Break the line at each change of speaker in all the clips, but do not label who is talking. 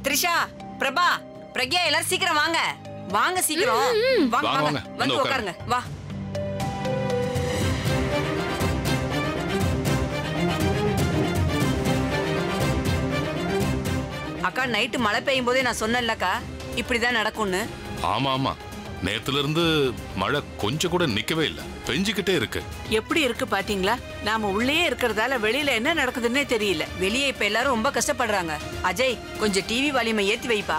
த்ரிஷா பிரபா பிரக்யா எல்லாரும் சீக்கிரம் வாங்க வாங்க சீக்கிரம் வாங்க
வாங்க,
வாங்க
வாங்க.
வந்து
வந்து
உட்காருங்க வா அக்கா நைட்டு மழை பெய்யும் போதே நான் சொன்னேன்லக்கா இப்படிதான் நடக்கும்னு
ஆமா ஆமா நேத்துல இருந்து மழை கொஞ்சம் கூட நிக்கவே இல்ல பெஞ்சுக்கிட்டே இருக்கு
எப்படி இருக்கு பாத்தீங்களா நாம உள்ளேயே இருக்கிறதால வெளியில என்ன நடக்குதுன்னே தெரியல
வெளியே இப்ப எல்லாரும் ரொம்ப கஷ்டப்படுறாங்க அஜய் கொஞ்சம் டிவி வால்யூமை ஏத்தி வைப்பா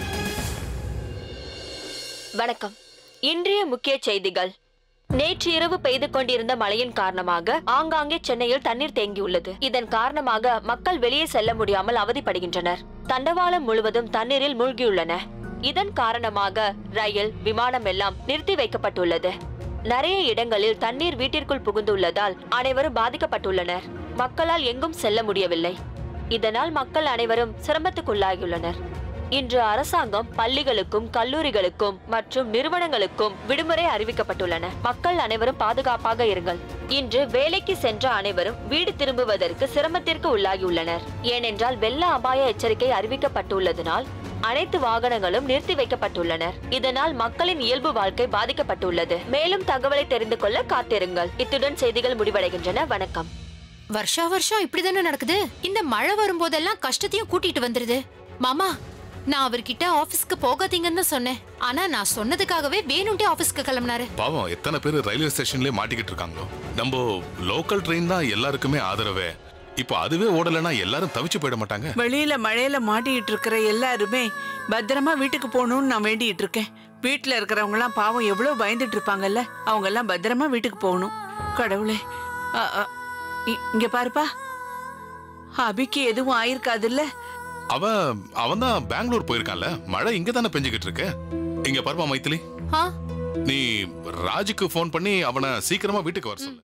வணக்கம் இன்றைய முக்கிய செய்திகள் நேற்று இரவு பெய்து கொண்டிருந்த மழையின் காரணமாக ஆங்காங்கே சென்னையில் தண்ணீர் தேங்கியுள்ளது இதன் காரணமாக மக்கள் வெளியே செல்ல முடியாமல் அவதிப்படுகின்றனர் தண்டவாளம் முழுவதும் தண்ணீரில் மூழ்கியுள்ளன இதன் காரணமாக ரயில் விமானம் எல்லாம் நிறுத்தி வைக்கப்பட்டுள்ளது நிறைய இடங்களில் தண்ணீர் வீட்டிற்குள் புகுந்துள்ளதால் அனைவரும் பாதிக்கப்பட்டுள்ளனர் மக்களால் எங்கும் செல்ல முடியவில்லை இதனால் மக்கள் அனைவரும் சிரமத்துக்குள்ளாகியுள்ளனர் இன்று அரசாங்கம் பள்ளிகளுக்கும் கல்லூரிகளுக்கும் மற்றும் நிறுவனங்களுக்கும் விடுமுறை அறிவிக்கப்பட்டுள்ளன மக்கள் அனைவரும் பாதுகாப்பாக இருங்கள் இன்று வேலைக்கு சென்ற அனைவரும் வீடு திரும்புவதற்கு சிரமத்திற்கு உள்ளாகியுள்ளனர் ஏனென்றால் வெள்ள அபாய எச்சரிக்கை அறிவிக்கப்பட்டுள்ளதனால் அனைத்து வாகனங்களும் நிறுத்தி வைக்கப்பட்டுள்ளனர் இதனால் மக்களின் இயல்பு வாழ்க்கை பாதிக்கப்பட்டுள்ளது மேலும் தகவலை தெரிந்து கொள்ள காத்திருங்கள் இத்துடன் செய்திகள் முடிவடைகின்றன வணக்கம்
வருஷா வருஷம் இப்படிதானே நடக்குது இந்த மழை வரும்போதெல்லாம் கஷ்டத்தையும் கூட்டிட்டு வந்துருது மாமா நான் அவர்கிட்ட ஆபீஸ்க்கு போகாதீங்கன்னு தான் சொன்னேன் ஆனா நான் சொன்னதுக்காகவே வேணும்ட்டே ஆபீஸ்க்கு கிளம்புனாரு
பாவம் எத்தனை பேர் ரயில்வே ஸ்டேஷன்லயே மாட்டிக்கிட்டு இருக்காங்களோ நம்ம லோக்கல் ட்ரெயின் தான் எல்லாருக்குமே ஆதரவே இப்போ அதுவே ஓடலைன்னா எல்லாரும் தவிச்சு போயிட மாட்டாங்க
வெளியில மழையில மாட்டிக்கிட்டு இருக்கிற எல்லாருமே பத்திரமா வீட்டுக்கு போகணும்னு நான் வேண்டிட்டு இருக்கேன் வீட்டுல இருக்கிறவங்க எல்லாம் பாவம் எவ்வளவு பயந்துட்டு இருப்பாங்கல்ல அவங்க எல்லாம் பத்திரமா வீட்டுக்கு போகணும் கடவுளே அ, அ, இ- இங்க பாருப்பா அபிக்கு எதுவும் ஆயிருக்காதுல்ல
அவன் அவன் தான் பெங்களூர் போயிருக்கான்ல மழை இங்க தானே பெஞ்சுக்கிட்டு இருக்கு இங்க பாருமா மைத்திலி
ஆ
நீ ராஜுக்கு ஃபோன் பண்ணி அவனை சீக்கிரமா வீட்டுக்கு வர சொல்லு